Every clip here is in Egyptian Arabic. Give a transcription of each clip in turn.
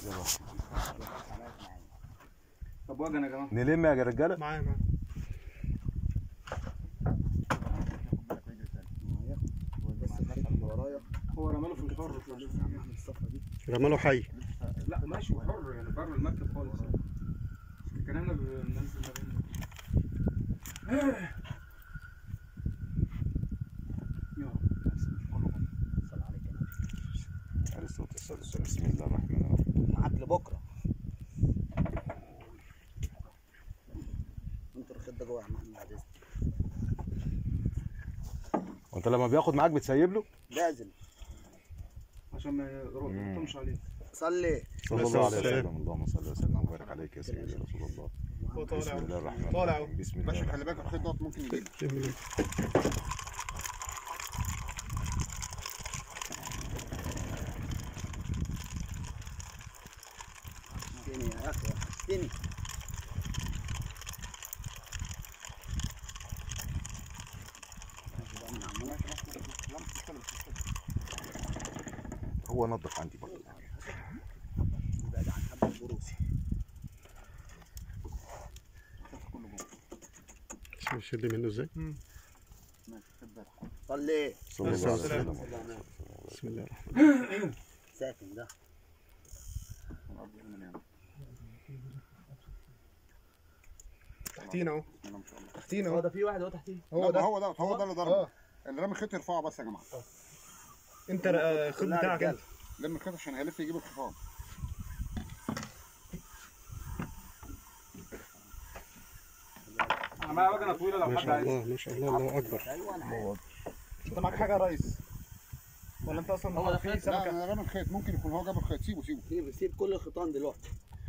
طب وجن يا جماعه نلم يا رجاله معايا معايا هو رماله في الحر رماله حي لا ماشي حر يعني بره المكتب خالص كان احنا بننزل ما بين يا عليه الصلاه والسلام بسم الله الرحمن الرحيم معاك لبكره انت الخد ده جوه يا محمد بعد اذنك وانت لما بياخد معاك بتسيب له لازم عشان ما يقطمش عليه صلي صلى الله الله عليه عليه وسلم. وسلم اللهم صل وسلم وبارك عليك يا سيدي يا رسول الله هو بسم طالع الله الرحمن طالع الرحيم بسم الله باشا خلي الرحمن بالك الخيط دوت ممكن يجيب وحشتني يا اخي وحشتني هو نظف عندي برضه بعد عن حب البروسي شوف شد منه ازاي صلي صلى الله عليه وسلم بسم الله الرحمن الرحيم ساكن ده تحتينا اهو تحتينا هو اهو ده في واحد اهو تحتيه هو هو ده ده هو ده هو ده اللي ضربه اللي رامي الخيط يرفعه بس يا جماعه انت آه، الخد كلها بتاعك رجالة. انت لم الخيط عشان هيلف يجيب الخفاض انا معايا وجنه طويله لو ما حد شاء عايز الله ما شاء الله الله اكبر ايوه انا عارف انت معاك حاجه يا ريس ولا انت اصلا هو ده في خيط؟ لا سمكه انا رامي الخيط ممكن يكون هو جاب الخيط سيبه سيبه سيب سيب كل الخيطان دلوقتي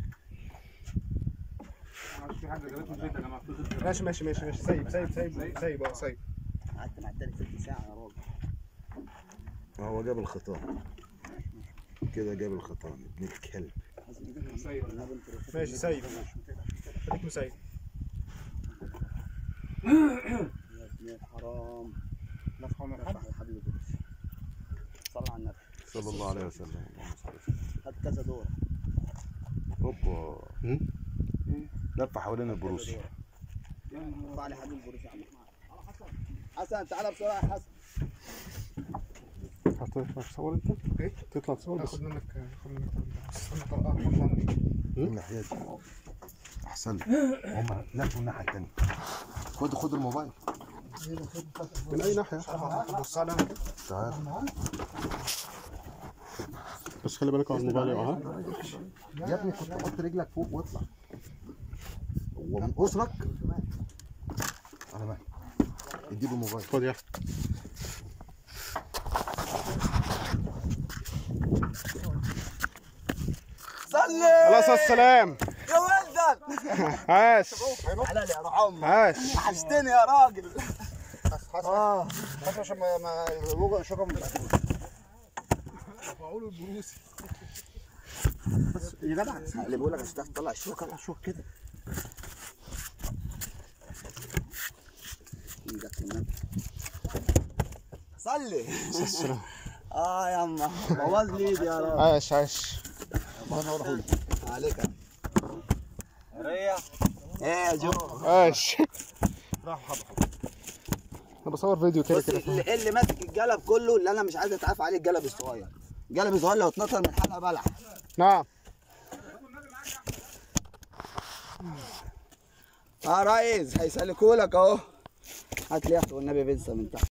معلش في حاجه جابتني زيت يا جماعه في زيت ماشي ماشي ماشي ماشي سايب سايب سايب سايب اه سايب قعدت مع التاني ست ساعة يا راجل هو جاب الخيطان كده جاب الخيطان ابن الكلب سايب. ماشي سايب خليك مسايب يا ابن الحرام لا في حول ولا قوة. رفع يا حبيبي القدس صلى على النبي صلى الله عليه وسلم اللهم صل وسلم خد كذا دور هوبا مم. لف حوالين البروسي ارفع لي حبيبي القدس يا عم حسن حسن تعالى بسرعة يا حسن هتطلع تصور انت؟ ايه؟ تطلع تصور بس ناخد منك ناخد منك استنى طلقه حمراني من ناحيتي احسن هم لفوا الناحيه الثانيه خد خد الموبايل من اي ناحيه بص على انا كده تعال بس خلي بالك على الموبايل يقع ها يا ابني كنت حط رجلك فوق واطلع هو من اسرك انا مالي اديله الموبايل خد يا احمد صلي على اساس السلام يا ولدك عاش تعالى لي يا رحمة عاش وحشتني يا راجل اه بس عشان ما ما الوجع الشوكه من يا جدع اللي بيقول لك عشان تعرف تطلع الشوكة طلع الشوكة كده ايدك النبي صلي السلام اه يا اما بوظ لي ايدي يا راجل عاش عاش عليك يا ريح ايه يا جو عاش انا بصور فيديو كده بص كده اللي, اللي ماسك الجلب كله اللي انا مش عايز اتعرف عليه الجلب الصغير الجلب الصغير لو اتنطر من حلقه بلح نعم اه ريس هيسلكوا لك اهو هات لي يا اخي والنبي بنسى من تحت